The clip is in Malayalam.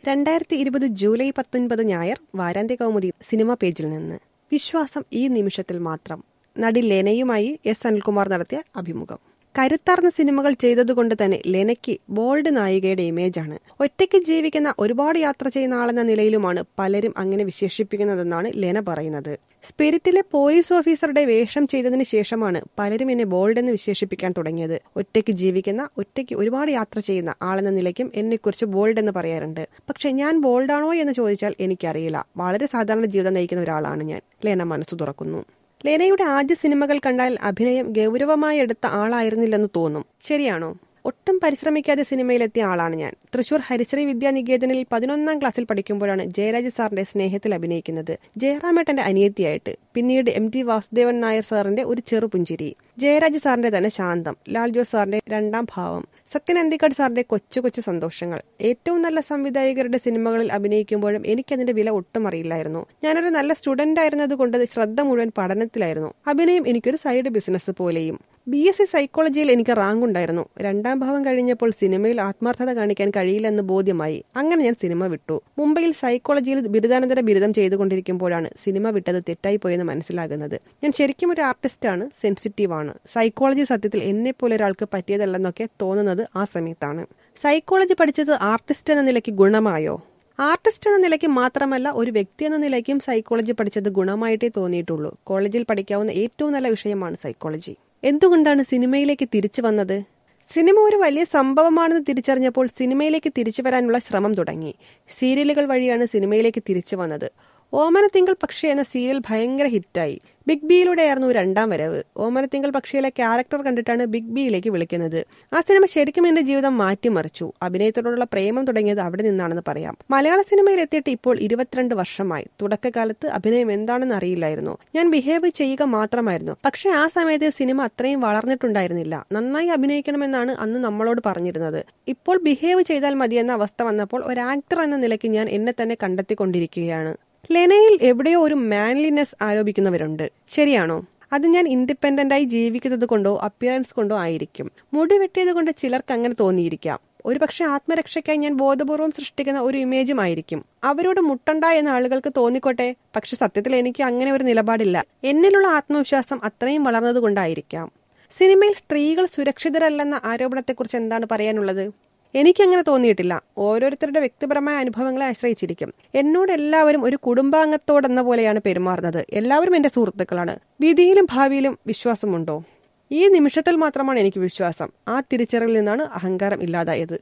രണ്ടായിരത്തി ഇരുപത് ജൂലൈ പത്തൊൻപത് ഞായർ വാരാന്ത്യ കൗമുദി സിനിമ പേജിൽ നിന്ന് വിശ്വാസം ഈ നിമിഷത്തിൽ മാത്രം നടി ലെനയുമായി എസ് അനിൽകുമാർ നടത്തിയ അഭിമുഖം കരുത്താർന്ന സിനിമകൾ ചെയ്തതുകൊണ്ട് തന്നെ ലെനയ്ക്ക് ബോൾഡ് നായികയുടെ ഇമേജാണ് ഒറ്റയ്ക്ക് ജീവിക്കുന്ന ഒരുപാട് യാത്ര ചെയ്യുന്ന ആളെന്ന നിലയിലുമാണ് പലരും അങ്ങനെ വിശേഷിപ്പിക്കുന്നതെന്നാണ് ലെന പറയുന്നത് സ്പിരിറ്റിലെ പോലീസ് ഓഫീസറുടെ വേഷം ചെയ്തതിന് ശേഷമാണ് പലരും എന്നെ ബോൾഡ് എന്ന് വിശേഷിപ്പിക്കാൻ തുടങ്ങിയത് ഒറ്റയ്ക്ക് ജീവിക്കുന്ന ഒറ്റയ്ക്ക് ഒരുപാട് യാത്ര ചെയ്യുന്ന ആളെന്ന നിലയ്ക്കും എന്നെക്കുറിച്ച് ബോൾഡ് എന്ന് പറയാറുണ്ട് പക്ഷെ ഞാൻ ബോൾഡാണോ എന്ന് ചോദിച്ചാൽ എനിക്കറിയില്ല വളരെ സാധാരണ ജീവിതം നയിക്കുന്ന ഒരാളാണ് ഞാൻ ലേന മനസ്സു തുറക്കുന്നു ലേനയുടെ ആദ്യ സിനിമകൾ കണ്ടാൽ അഭിനയം ഗൗരവമായി എടുത്ത ആളായിരുന്നില്ലെന്ന് തോന്നും ശരിയാണോ ഒട്ടും പരിശ്രമിക്കാതെ സിനിമയിലെത്തിയ ആളാണ് ഞാൻ തൃശൂർ ഹരിശ്രീ വിദ്യാനികേതനിൽ പതിനൊന്നാം ക്ലാസ്സിൽ പഠിക്കുമ്പോഴാണ് ജയരാജ് സാറിന്റെ സ്നേഹത്തിൽ അഭിനയിക്കുന്നത് ജയറാമേട്ടന്റെ അനിയത്തിയായിട്ട് പിന്നീട് എം ടി വാസുദേവൻ നായർ സാറിന്റെ ഒരു ചെറുപുഞ്ചിരി ജയരാജ് സാറിന്റെ തന്നെ ശാന്തം ലാൽ ജോസ് സാറിന്റെ രണ്ടാം ഭാവം സത്യൻ അന്തിക്കാട് സാറിന്റെ കൊച്ചു കൊച്ചു സന്തോഷങ്ങൾ ഏറ്റവും നല്ല സംവിധായകരുടെ സിനിമകളിൽ അഭിനയിക്കുമ്പോഴും എനിക്കതിന്റെ വില ഒട്ടും അറിയില്ലായിരുന്നു ഞാനൊരു നല്ല സ്റ്റുഡന്റ് ആയിരുന്നത് കൊണ്ട് ശ്രദ്ധ മുഴുവൻ പഠനത്തിലായിരുന്നു അഭിനയം എനിക്കൊരു സൈഡ് ബിസിനസ് പോലെയും ബി എസ് സി സൈക്കോളജിയിൽ എനിക്ക് റാങ്ക് ഉണ്ടായിരുന്നു രണ്ടാം ഭാവം കഴിഞ്ഞപ്പോൾ സിനിമയിൽ ആത്മാർത്ഥത കാണിക്കാൻ കഴിയില്ലെന്ന് ബോധ്യമായി അങ്ങനെ ഞാൻ സിനിമ വിട്ടു മുംബൈയിൽ സൈക്കോളജിയിൽ ബിരുദാനന്തര ബിരുദം ചെയ്തുകൊണ്ടിരിക്കുമ്പോഴാണ് സിനിമ വിട്ടത് തെറ്റായി പോയെന്ന് മനസ്സിലാകുന്നത് ഞാൻ ശരിക്കും ഒരു ആർട്ടിസ്റ്റാണ് സെൻസിറ്റീവ് ആണ് സൈക്കോളജി സത്യത്തിൽ എന്നെ പോലെ ഒരാൾക്ക് പറ്റിയതല്ലെന്നൊക്കെ തോന്നുന്നത് ആ സമയത്താണ് സൈക്കോളജി പഠിച്ചത് ആർട്ടിസ്റ്റ് എന്ന നിലയ്ക്ക് ഗുണമായോ ആർട്ടിസ്റ്റ് എന്ന നിലയ്ക്ക് മാത്രമല്ല ഒരു വ്യക്തി എന്ന നിലയ്ക്കും സൈക്കോളജി പഠിച്ചത് ഗുണമായിട്ടേ തോന്നിയിട്ടുള്ളൂ കോളേജിൽ പഠിക്കാവുന്ന ഏറ്റവും നല്ല വിഷയമാണ് സൈക്കോളജി എന്തുകൊണ്ടാണ് സിനിമയിലേക്ക് തിരിച്ചു വന്നത് സിനിമ ഒരു വലിയ സംഭവമാണെന്ന് തിരിച്ചറിഞ്ഞപ്പോൾ സിനിമയിലേക്ക് തിരിച്ചു വരാനുള്ള ശ്രമം തുടങ്ങി സീരിയലുകൾ വഴിയാണ് സിനിമയിലേക്ക് തിരിച്ചു വന്നത് ഓമനത്തിങ്കൾ പക്ഷി എന്ന സീരിയൽ ഭയങ്കര ഹിറ്റായി ബിഗ് ബിയിലൂടെയായിരുന്നു രണ്ടാം വരവ് ഓമനത്തിങ്കൾ പക്ഷിയിലെ ക്യാരക്ടർ കണ്ടിട്ടാണ് ബിഗ് ബിയിലേക്ക് വിളിക്കുന്നത് ആ സിനിമ ശരിക്കും എന്റെ ജീവിതം മാറ്റിമറിച്ചു അഭിനയത്തോടുള്ള പ്രേമം തുടങ്ങിയത് അവിടെ നിന്നാണെന്ന് പറയാം മലയാള സിനിമയിൽ എത്തിയിട്ട് ഇപ്പോൾ ഇരുപത്തിരണ്ട് വർഷമായി തുടക്കകാലത്ത് അഭിനയം എന്താണെന്ന് അറിയില്ലായിരുന്നു ഞാൻ ബിഹേവ് ചെയ്യുക മാത്രമായിരുന്നു പക്ഷെ ആ സമയത്ത് സിനിമ അത്രയും വളർന്നിട്ടുണ്ടായിരുന്നില്ല നന്നായി അഭിനയിക്കണമെന്നാണ് അന്ന് നമ്മളോട് പറഞ്ഞിരുന്നത് ഇപ്പോൾ ബിഹേവ് ചെയ്താൽ മതിയെന്ന അവസ്ഥ വന്നപ്പോൾ ഒരു ആക്ടർ എന്ന നിലയ്ക്ക് ഞാൻ എന്നെ തന്നെ കണ്ടെത്തിക്കൊണ്ടിരിക്കുകയാണ് ലെനയിൽ എവിടെയോ ഒരു മാൻലിനെസ് ആരോപിക്കുന്നവരുണ്ട് ശരിയാണോ അത് ഞാൻ ഇൻഡിപെൻഡന്റ് ആയി ജീവിക്കുന്നത് കൊണ്ടോ അപ്പിയറൻസ് കൊണ്ടോ ആയിരിക്കും മുടി വെട്ടിയത് കൊണ്ട് ചിലർക്ക് അങ്ങനെ തോന്നിയിരിക്കാം ഒരുപക്ഷെ ആത്മരക്ഷയ്ക്കായി ഞാൻ ബോധപൂർവം സൃഷ്ടിക്കുന്ന ഒരു ഇമേജും ആയിരിക്കും അവരോട് മുട്ടണ്ട എന്ന ആളുകൾക്ക് തോന്നിക്കോട്ടെ പക്ഷെ സത്യത്തിൽ എനിക്ക് അങ്ങനെ ഒരു നിലപാടില്ല എന്നിലുള്ള ആത്മവിശ്വാസം അത്രയും വളർന്നതുകൊണ്ടായിരിക്കാം സിനിമയിൽ സ്ത്രീകൾ സുരക്ഷിതരല്ലെന്ന ആരോപണത്തെക്കുറിച്ച് എന്താണ് പറയാനുള്ളത് എനിക്കങ്ങനെ തോന്നിയിട്ടില്ല ഓരോരുത്തരുടെ വ്യക്തിപരമായ അനുഭവങ്ങളെ ആശ്രയിച്ചിരിക്കും എന്നോട് എല്ലാവരും ഒരു കുടുംബാംഗത്തോടെന്ന പോലെയാണ് പെരുമാറുന്നത് എല്ലാവരും എന്റെ സുഹൃത്തുക്കളാണ് വിധിയിലും ഭാവിയിലും വിശ്വാസമുണ്ടോ ഈ നിമിഷത്തിൽ മാത്രമാണ് എനിക്ക് വിശ്വാസം ആ തിരിച്ചറിവിൽ നിന്നാണ് അഹങ്കാരം ഇല്ലാതായത്